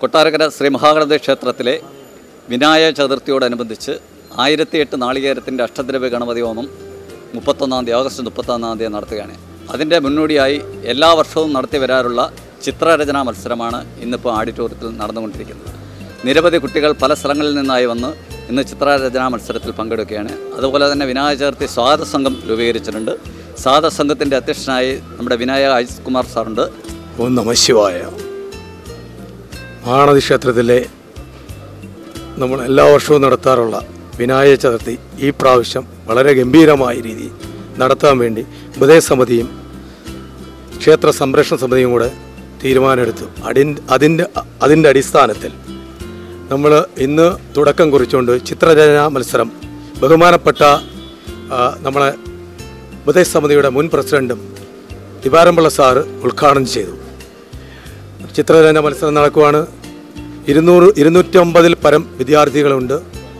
കൊട്ടാരക്കര ശ്രീ മഹാഗണപതി ക്ഷേത്രത്തിലെ വിനായക ചതുർത്ഥിയോടനുബന്ധിച്ച് ആയിരത്തി എട്ട് നാളികേരത്തിൻ്റെ അഷ്ടദ്രവ്യ ഗണപതി ഹോമം മുപ്പത്തൊന്നാം തീയതി ഓഗസ്റ്റ് മുപ്പത്തൊന്നാം തീയതി നടത്തുകയാണ് അതിൻ്റെ മുന്നോടിയായി എല്ലാ വർഷവും നടത്തി വരാറുള്ള ചിത്രരചനാ മത്സരമാണ് ഇന്നിപ്പോൾ ഓഡിറ്റോറിയത്തിൽ നടന്നുകൊണ്ടിരിക്കുന്നത് നിരവധി കുട്ടികൾ പല സ്ഥലങ്ങളിൽ നിന്നായി വന്ന് ഇന്ന് ചിത്രരചനാ മത്സരത്തിൽ പങ്കെടുക്കുകയാണ് അതുപോലെ തന്നെ വിനായക ചതുർത്ഥി സ്വാഗത സംഘം രൂപീകരിച്ചിട്ടുണ്ട് സ്വാഗത സംഘത്തിൻ്റെ അധ്യക്ഷനായി നമ്മുടെ വിനായക അജിത് കുമാർ സാറുണ്ട് ഓം നമ ശിവായ മഹാനദി ക്ഷേത്രത്തിലെ നമ്മൾ എല്ലാ വർഷവും നടത്താറുള്ള വിനായക ചതുർത്ഥി ഈ പ്രാവശ്യം വളരെ ഗംഭീരമായ രീതിയിൽ നടത്താൻ വേണ്ടി ഉപദേശസമിതിയും ക്ഷേത്ര സംരക്ഷണ സമിതിയും കൂടെ തീരുമാനമെടുത്തു അടി അതിൻ്റെ അതിൻ്റെ അടിസ്ഥാനത്തിൽ നമ്മൾ ഇന്ന് തുടക്കം കുറിച്ചുകൊണ്ട് ചിത്രരചനാ മത്സരം ബഹുമാനപ്പെട്ട ആ, നമ്മളെ ഉപദേശസമിതിയുടെ മുൻ പ്രസിഡന്റും ദിവാരംപിള്ള സാറ് ഉദ്ഘാടനം ചെയ്തു ചിത്രരചന മത്സരം നടക്കുവാണ് ഇരുന്നൂറ് ഇരുന്നൂറ്റമ്പതിൽ പരം വിദ്യാർത്ഥികളുണ്ട്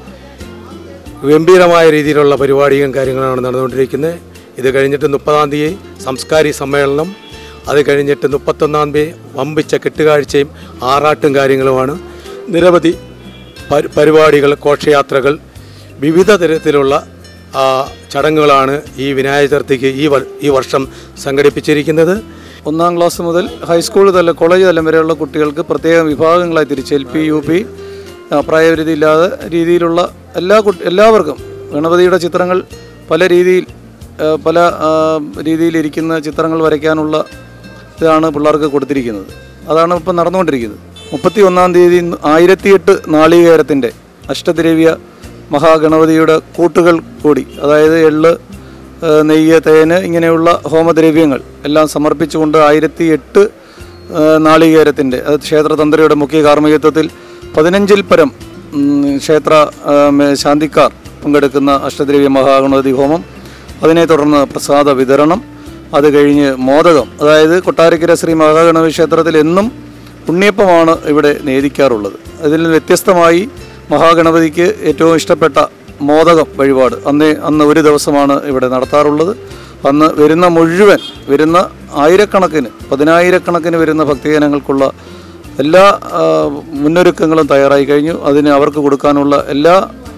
ഗംഭീരമായ രീതിയിലുള്ള പരിപാടിയും കാര്യങ്ങളാണ് നടന്നുകൊണ്ടിരിക്കുന്നത് ഇത് കഴിഞ്ഞിട്ട് മുപ്പതാം തീയതി സംസ്കാരി സമ്മേളനം അത് കഴിഞ്ഞിട്ട് മുപ്പത്തൊന്നാം തീയതി വമ്പിച്ച കെട്ടുകാഴ്ചയും ആറാട്ടും കാര്യങ്ങളുമാണ് നിരവധി പരി- പരിപാടികൾ ഘോഷയാത്രകൾ വിവിധ തരത്തിലുള്ള ആ, ചടങ്ങുകളാണ് ഈ വിനായക ചതുർത്ഥിക്ക് ഈ വർ- ഈ വർഷം സംഘടിപ്പിച്ചിരിക്കുന്നത് ഒന്നാം ക്ലാസ് മുതൽ ഹൈസ്കൂൾ തലം കോളേജ് തലം വരെയുള്ള കുട്ടികൾക്ക് പ്രത്യേക വിഭാഗങ്ങളായി തിരിച്ച് എൽ പി യു പി പ്രായപരിധി ഇല്ലാതെ രീതിയിലുള്ള എല്ലാ കുട്ടി എല്ലാവർക്കും ഗണപതിയുടെ ചിത്രങ്ങൾ പല രീതിയിൽ ആ, പല ആ, രീതിയിലിരിക്കുന്ന ചിത്രങ്ങൾ വരയ്ക്കാനുള്ള ഇതാണ് പിള്ളേർക്ക് കൊടുത്തിരിക്കുന്നത് അതാണ് ഇപ്പം നടന്നുകൊണ്ടിരിക്കുന്നത് മുപ്പത്തി ഒന്നാം തീയതി ആയിരത്തിയെട്ട് നാളികേരത്തിൻ്റെ അഷ്ടദ്രവ്യ മഹാഗണപതിയുടെ കൂട്ടുകൾ കൂടി അതായത് എള്ള് ഏഹ് നെയ്യ് തേന് ഇങ്ങനെയുള്ള ഹോമദ്രവ്യങ്ങൾ എല്ലാം സമർപ്പിച്ചുകൊണ്ട് ആയിരത്തി എട്ട് നാളികേരത്തിൻ്റെ അത് ക്ഷേത്രതന്ത്രിയുടെ മുഖ്യ കാർമ്മികത്വത്തിൽ പതിനഞ്ചിൽ പരം ഉം, ക്ഷേത്ര ഏഹ്, മേ- ശാന്തിക്കാർ പങ്കെടുക്കുന്ന അഷ്ടദ്രവ്യ മഹാഗണപതി ഹോമം അതിനെ തുടർന്ന് പ്രസാദ വിതരണം അത് കഴിഞ്ഞ് മോദകം അതായത് കൊട്ടാരക്കര ശ്രീ മഹാഗണപതി ക്ഷേത്രത്തിൽ എന്നും ഉണ്ണിയപ്പമാണ് ഇവിടെ നേദിക്കാറുള്ളത് അതിൽ നിന്ന് വ്യത്യസ്തമായി മഹാഗണപതിക്ക് ഏറ്റവും ഇഷ്ടപ്പെട്ട മോദകം വഴിപാട് അന്ന് അന്ന് ഒരു ദിവസമാണ് ഇവിടെ നടത്താറുള്ളത് അന്ന് വരുന്ന മുഴുവൻ വരുന്ന ആയിരക്കണക്കിന് പതിനായിരക്കണക്കിന് വരുന്ന ഭക്തജനങ്ങൾക്കുള്ള എല്ലാ ആ, മുന്നൊരുക്കങ്ങളും തയ്യാറായി കഴിഞ്ഞു അതിന് അവർക്ക് കൊടുക്കാനുള്ള എല്ലാ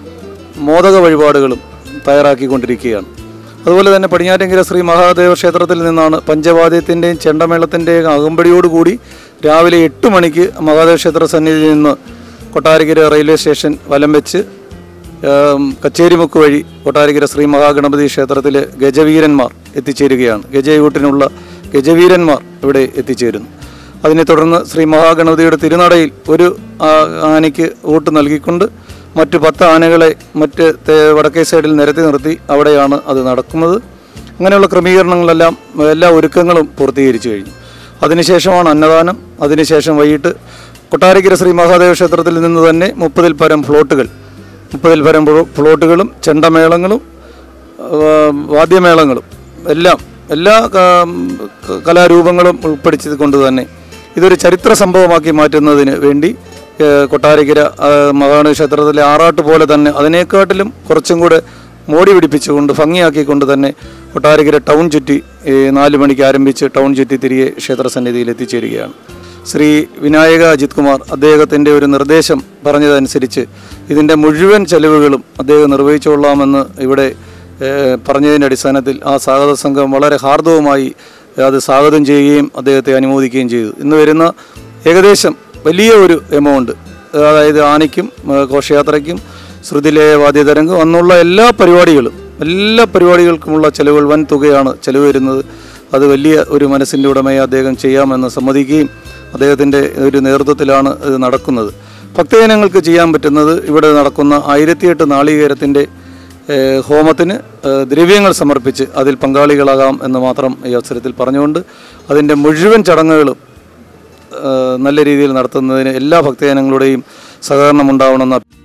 മോദക വഴിപാടുകളും തയ്യാറാക്കിക്കൊണ്ടിരിക്കുകയാണ് അതുപോലെ തന്നെ പടിഞ്ഞാറ്റങ്കര ശ്രീ മഹാദേവ ക്ഷേത്രത്തിൽ നിന്നാണ് പഞ്ചവാദ്യത്തിൻ്റെയും ചെണ്ടമേളത്തിൻ്റെയും അകമ്പടിയോടുകൂടി രാവിലെ എട്ട് മണിക്ക് മഹാദേവ ക്ഷേത്ര സന്നിധിയിൽ നിന്ന് കൊട്ടാരക്കര റെയിൽവേ സ്റ്റേഷൻ വലം വെച്ച് ഏം, കച്ചേരിമുക്ക് വഴി കൊട്ടാരക്കര ശ്രീ മഹാഗണപതി ക്ഷേത്രത്തിലെ ഗജവീരന്മാർ എത്തിച്ചേരുകയാണ് ഗജയൂട്ടിനുള്ള ഗജവീരന്മാർ ഇവിടെ എത്തിച്ചേരുന്നു അതിനെ തുടർന്ന് ശ്രീ മഹാഗണപതിയുടെ തിരുനടയിൽ ഒരു ആ, ആനയ്ക്ക് വോട്ട് നൽകിക്കൊണ്ട് മറ്റ് പത്ത് ആനകളെ മറ്റ് തേ- വടക്കേ സൈഡിൽ നിരത്തി നിർത്തി അവിടെയാണ് അത് നടക്കുന്നത് അങ്ങനെയുള്ള ക്രമീകരണങ്ങളെല്ലാം എല്ലാ ഒരുക്കങ്ങളും പൂർത്തീകരിച്ചു കഴിഞ്ഞു അതിനുശേഷമാണ് അന്നദാനം അതിനുശേഷം വൈകിട്ട് കൊട്ടാരക്കര ശ്രീ മഹാദേവ ക്ഷേത്രത്തിൽ നിന്ന് തന്നെ മുപ്പതിൽ പരം ഫ്ലോട്ടുകൾ മുപ്പതിൽ പരം ഫ്ലോ- ഫ്ലോട്ടുകളും ചെണ്ടമേളങ്ങളും ആ, വാദ്യമേളങ്ങളും എല്ലാം എല്ലാ ക- ക- കലാരൂപങ്ങളും ഉൾപ്പെടുത്തിയത് കൊണ്ട് തന്നെ ഇതൊരു ചരിത്ര സംഭവമാക്കി മാറ്റുന്നതിന് വേണ്ടി ഏ, കൊട്ടാരക്കര ആ, മഹാഗണ ക്ഷേത്രത്തിലെ ആറാട്ട് പോലെ തന്നെ അതിനേക്കാട്ടിലും കുറച്ചും കൂടെ മോടി പിടിപ്പിച്ചുകൊണ്ട് ഭംഗിയാക്കിക്കൊണ്ട് തന്നെ കൊട്ടാരക്കര ടൗൺ ചുറ്റി ഏ, നാല് മണിക്ക് ആരംഭിച്ച് ടൗൺ ചുറ്റി തിരികെ ക്ഷേത്ര സന്നിധിയിൽ എത്തിച്ചേരുകയാണ് ശ്രീ വിനായക അജിത് കുമാർ അദ്ദേഹത്തിൻ്റെ ഒരു നിർദ്ദേശം പറഞ്ഞതനുസരിച്ച് ഇതിൻ്റെ മുഴുവൻ ചെലവുകളും അദ്ദേഹം നിർവഹിച്ചുകൊള്ളാമെന്ന് ഇവിടെ ഏഹ്, പറഞ്ഞതിൻ്റെ അടിസ്ഥാനത്തിൽ ആ സ്വാഗത സംഘം വളരെ ഹാർദവുമായി അത് സ്വാഗതം ചെയ്യുകയും അദ്ദേഹത്തെ അനുമോദിക്കുകയും ചെയ്തു ഇന്ന് വരുന്ന ഏകദേശം വലിയ ഒരു എമൗണ്ട് അതായത് ആനയ്ക്കും ഏഹ്, ഘോഷയാത്രയ്ക്കും ശ്രുതിലയ വാദ്യതരംഗം അന്നുള്ള എല്ലാ പരിപാടികളും എല്ലാ പരിപാടികൾക്കുമുള്ള ചെലവുകൾ വൻ തുകയാണ് ചെലവ് വരുന്നത് അത് വലിയ ഒരു മനസ്സിൻ്റെ ഉടമയെ അദ്ദേഹം ചെയ്യാമെന്ന് സമ്മതിക്കുകയും അദ്ദേഹത്തിൻ്റെ ഒരു നേതൃത്വത്തിലാണ് ഇത് നടക്കുന്നത് ഭക്തജനങ്ങൾക്ക് ചെയ്യാൻ പറ്റുന്നത് ഇവിടെ നടക്കുന്ന ആയിരത്തിയെട്ട് നാളികേരത്തിൻ്റെ ഏഹ്, ഹോമത്തിന് ഏഹ്, ദ്രവ്യങ്ങൾ സമർപ്പിച്ച് അതിൽ പങ്കാളികളാകാം എന്ന് മാത്രം ഈ അവസരത്തിൽ പറഞ്ഞുകൊണ്ട് അതിൻ്റെ മുഴുവൻ ചടങ്ങുകളും ഏഹ്, നല്ല രീതിയിൽ നടത്തുന്നതിന് എല്ലാ ഭക്തജനങ്ങളുടെയും സഹകരണം ഉണ്ടാവണമെന്ന്